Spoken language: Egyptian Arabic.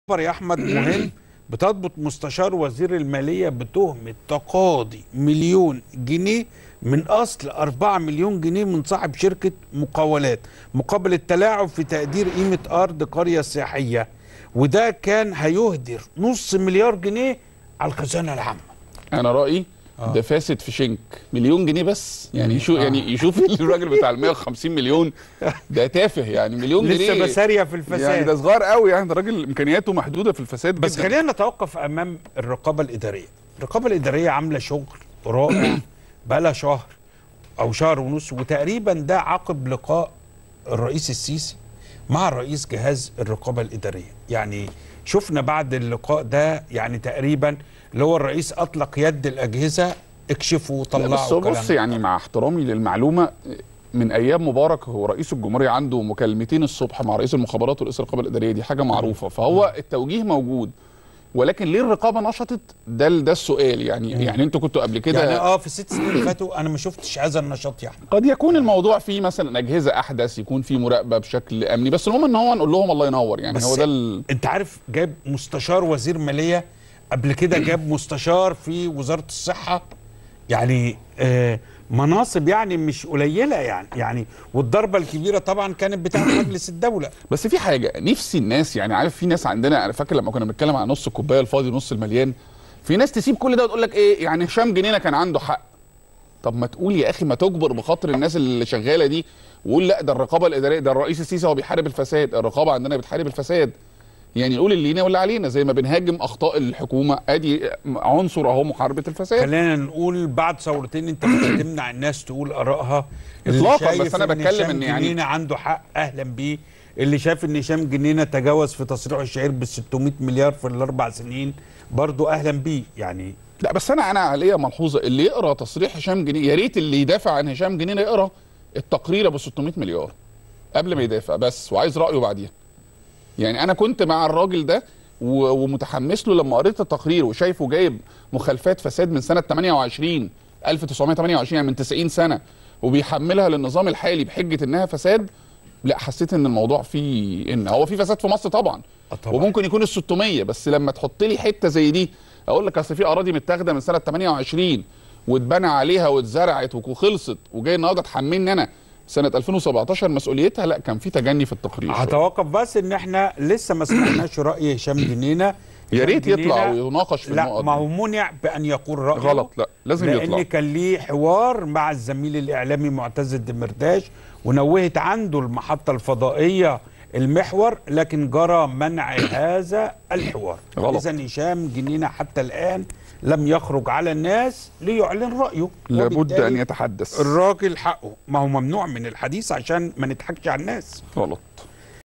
خبر يا احمد مهم بتضبط مستشار وزير الماليه بتهمه تقاضي مليون جنيه من اصل 4 مليون جنيه من صاحب شركه مقاولات مقابل التلاعب في تقدير قيمه ارض قريه سياحيه وده كان هيهدر نص مليار جنيه على الخزانه العامه انا رايي آه. ده فاسد في شنك مليون جنيه بس يعني يشوف يعني يشوف الراجل بتاع ال 150 مليون ده تافه يعني مليون جنيه لسه بساريه في الفساد يعني ده صغير قوي يعني ده راجل امكانياته محدوده في الفساد بس جداً. خلينا نتوقف امام الرقابه الاداريه الرقابه الاداريه عامله شغل رائع بقالها شهر او شهر ونص وتقريبا ده عقب لقاء الرئيس السيسي مع رئيس جهاز الرقابه الاداريه يعني شفنا بعد اللقاء ده يعني تقريبا اللي هو الرئيس اطلق يد الاجهزه اكشفوا لا وطلعوا بس هو بص كلام. يعني مع احترامي للمعلومه من ايام مبارك هو رئيس الجمهوريه عنده مكالمتين الصبح مع رئيس المخابرات ورئيس الرقابه الاداريه دي حاجه معروفه فهو التوجيه موجود ولكن ليه الرقابه نشطت ده ده السؤال يعني يعني انتوا كنتوا قبل كده يعني اه في الست سنين اللي فاتوا انا ما شفتش هذا النشاط يا احمد قد يكون الموضوع فيه مثلا اجهزه احدث يكون فيه مراقبه بشكل امني بس المهم ان هو نقول لهم الله ينور يعني بس هو ده ال... انت عارف جاب مستشار وزير ماليه قبل كده جاب مستشار في وزاره الصحه يعني آه مناصب يعني مش قليله يعني يعني والضربه الكبيره طبعا كانت بتاعت مجلس الدوله بس في حاجه نفسي الناس يعني عارف في ناس عندنا انا فاكر لما كنا بنتكلم عن نص الكوبايه الفاضي ونص المليان في ناس تسيب كل ده وتقول لك ايه يعني هشام جنينه كان عنده حق طب ما تقول يا اخي ما تجبر بخاطر الناس اللي شغاله دي وقول لا ده الرقابه الاداريه ده الرئيس السيسي هو بيحارب الفساد الرقابه عندنا بتحارب الفساد يعني نقول اللي لينا واللي علينا زي ما بنهاجم اخطاء الحكومه ادي عنصر اهو محاربه الفساد خلينا نقول بعد ثورتين انت مش هتمنع الناس تقول ارائها اللي إطلاقاً، شايف بس أنا إن بتكلم هشام إن يعني- جنينه عنده حق اهلا بيه اللي شايف ان هشام جنينه تجاوز في تصريح الشهير بال 600 مليار في الاربع سنين برضو اهلا بيه يعني لا بس انا انا عليا ملحوظه اللي يقرا تصريح هشام جنينه يا ريت اللي يدافع عن هشام جنينه يقرا التقرير ابو 600 مليار قبل ما يدافع بس وعايز رايه بعديها يعني انا كنت مع الراجل ده و- ومتحمس له لما قريت التقرير وشايفه جايب مخالفات فساد من سنه 28 1928 يعني من 90 سنه وبيحملها للنظام الحالي بحجه انها فساد لا حسيت ان الموضوع فيه ان هو في فساد في مصر طبعا آه طبعاً. وممكن يكون ال 600 بس لما تحط لي حته زي دي اقول لك اصل في اراضي متاخده من سنه 28 واتبنى عليها واتزرعت وخلصت وجاي النهارده تحملني انا سنه 2017 مسؤوليتها لا كان في تجني في التقرير شوية. هتوقف بس ان احنا لسه ما سمعناش راي هشام جنينه يا هشام ريت يطلع جنينة- ويناقش في لا النقط ما دي. هو منع بان يقول رايه غلط لا لازم لان يطلع كان ليه حوار مع الزميل الاعلامي معتز الدمرداش ونوهت عنده المحطه الفضائيه المحور لكن جرى منع هذا الحوار غلط. اذا هشام جنينه حتى الان لم يخرج على الناس ليعلن رايه لابد وبالتالي ان يتحدث الراجل حقه ما هو ممنوع من الحديث عشان ما نضحكش على الناس غلط